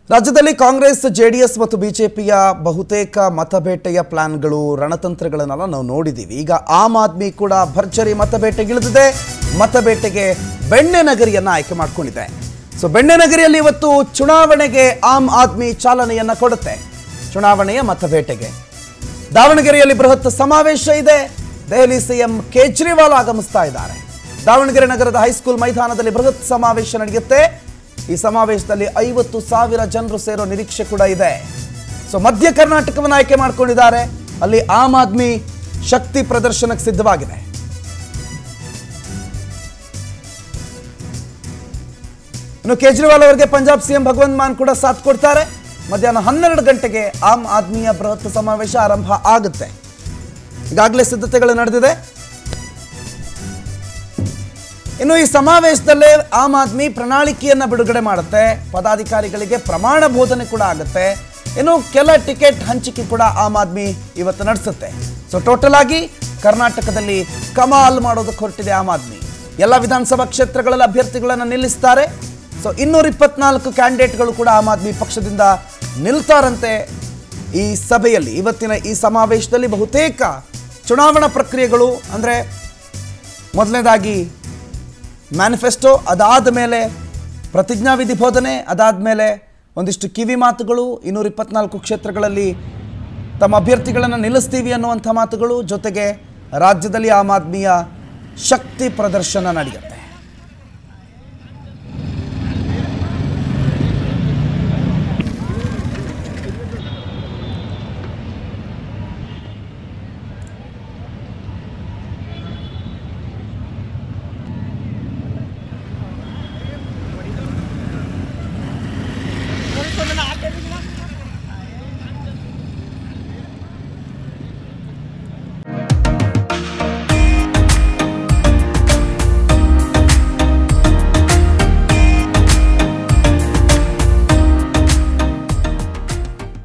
ರಾಜ್ಯದಲ್ಲಿ ಕಾಂಗ್ರೆಸ್ ಜೆಡಿಎಸ್ ಮತ್ತು ಬಿಜೆಪಿಯ ಬಹುತೇಕ ಮತಬೇಟೆಯ ಪ್ಲಾನ್ಗಳು ರಣತಂತ್ರಗಳನ್ನೆಲ್ಲ ನಾವು ನೋಡಿದ್ದೀವಿ ಈಗ ಆಮ್ ಆದ್ಮಿ ಕೂಡ ಭರ್ಜರಿ ಮತಬೇಟೆಗಿಳಿದಿದೆ ಮತಬೇಟೆಗೆ ಬೆಣ್ಣೆ ನಗರಿಯನ್ನ ಆಯ್ಕೆ ಮಾಡ್ಕೊಂಡಿದೆ ಸೊ ಬೆಣ್ಣೆ ನಗರಿಯಲ್ಲಿ ಇವತ್ತು ಚುನಾವಣೆಗೆ ಆಮ್ ಆದ್ಮಿ ಚಾಲನೆಯನ್ನ ಕೊಡುತ್ತೆ ಚುನಾವಣೆಯ ಮತಬೇಟೆಗೆ ದಾವಣಗೆರೆಯಲ್ಲಿ ಬೃಹತ್ ಸಮಾವೇಶ ಇದೆ ದೆಹಲಿ ಸಿಎಂ ಕೇಜ್ರಿವಾಲ್ ಆಗಮಿಸ್ತಾ ಇದ್ದಾರೆ ದಾವಣಗೆರೆ ನಗರದ ಹೈಸ್ಕೂಲ್ ಮೈದಾನದಲ್ಲಿ ಬೃಹತ್ ಸಮಾವೇಶ ನಡೆಯುತ್ತೆ ಈ ಸಮಾವೇಶದಲ್ಲಿ ಐವತ್ತು ಸಾವಿರ ಜನರು ಸೇರೋ ನಿರೀಕ್ಷೆ ಕೂಡ ಇದೆ ಸೊ ಮಧ್ಯ ಕರ್ನಾಟಕವನ್ನು ಆಯ್ಕೆ ಮಾಡ್ಕೊಂಡಿದ್ದಾರೆ ಅಲ್ಲಿ ಆಮ್ ಆದ್ಮಿ ಶಕ್ತಿ ಪ್ರದರ್ಶನಕ್ಕೆ ಸಿದ್ಧವಾಗಿದೆ ಇನ್ನು ಕೇಜ್ರಿವಾಲ್ ಅವರಿಗೆ ಪಂಜಾಬ್ ಸಿಎಂ ಭಗವಂತ್ ಮಾನ್ ಕೂಡ ಸಾಥ್ ಕೊಡ್ತಾರೆ ಮಧ್ಯಾಹ್ನ ಹನ್ನೆರಡು ಗಂಟೆಗೆ ಆಮ್ ಆದ್ಮಿಯ ಬೃಹತ್ ಸಮಾವೇಶ ಆರಂಭ ಆಗುತ್ತೆ ಈಗಾಗಲೇ ಸಿದ್ಧತೆಗಳು ನಡೆದಿದೆ ಇನ್ನು ಈ ಸಮಾವೇಶದಲ್ಲೇ ಆಮ್ ಆದ್ಮಿ ಪ್ರಣಾಳಿಕೆಯನ್ನ ಬಿಡುಗಡೆ ಮಾಡುತ್ತೆ ಪದಾಧಿಕಾರಿಗಳಿಗೆ ಪ್ರಮಾಣ ಬೋಧನೆ ಕೂಡ ಆಗುತ್ತೆ ಇನ್ನು ಕೆಲ ಟಿಕೆಟ್ ಹಂಚಿಕೆ ಕೂಡ ಆಮ್ ಆದ್ಮಿ ಇವತ್ತು ನಡೆಸುತ್ತೆ ಸೊ ಟೋಟಲ್ ಆಗಿ ಕರ್ನಾಟಕದಲ್ಲಿ ಕಮಾಲ್ ಮಾಡೋದಕ್ಕೆ ಹೊರಟಿದೆ ಆಮ್ ಆದ್ಮಿ ಎಲ್ಲ ವಿಧಾನಸಭಾ ಕ್ಷೇತ್ರಗಳಲ್ಲಿ ಅಭ್ಯರ್ಥಿಗಳನ್ನು ನಿಲ್ಲಿಸ್ತಾರೆ ಸೊ ಇನ್ನೂರ ಇಪ್ಪತ್ನಾಲ್ಕು ಕ್ಯಾಂಡಿಡೇಟ್ಗಳು ಕೂಡ ಆಮ್ ಆದ್ಮಿ ಪಕ್ಷದಿಂದ ನಿಲ್ತಾರಂತೆ ಈ ಸಭೆಯಲ್ಲಿ ಇವತ್ತಿನ ಈ ಸಮಾವೇಶದಲ್ಲಿ ಬಹುತೇಕ ಚುನಾವಣಾ ಪ್ರಕ್ರಿಯೆಗಳು ಅಂದರೆ ಮೊದಲನೇದಾಗಿ ಮ್ಯಾನಿಫೆಸ್ಟೋ ಅದಾದ ಮೇಲೆ ಪ್ರತಿಜ್ಞಾವಿಧಿ ಬೋಧನೆ ಅದಾದ ಮೇಲೆ ಒಂದಿಷ್ಟು ಕಿವಿ ಮಾತುಗಳು ಇನ್ನೂರ ಇಪ್ಪತ್ನಾಲ್ಕು ಕ್ಷೇತ್ರಗಳಲ್ಲಿ ತಮ್ಮ ಅಭ್ಯರ್ಥಿಗಳನ್ನು ನಿಲ್ಲಿಸ್ತೀವಿ ಅನ್ನುವಂಥ ಮಾತುಗಳು ಜೊತೆಗೆ ರಾಜ್ಯದಲ್ಲಿ ಆಮ್ ಆದ್ಮಿಯ ಶಕ್ತಿ ಪ್ರದರ್ಶನ ನಡೆಯುತ್ತೆ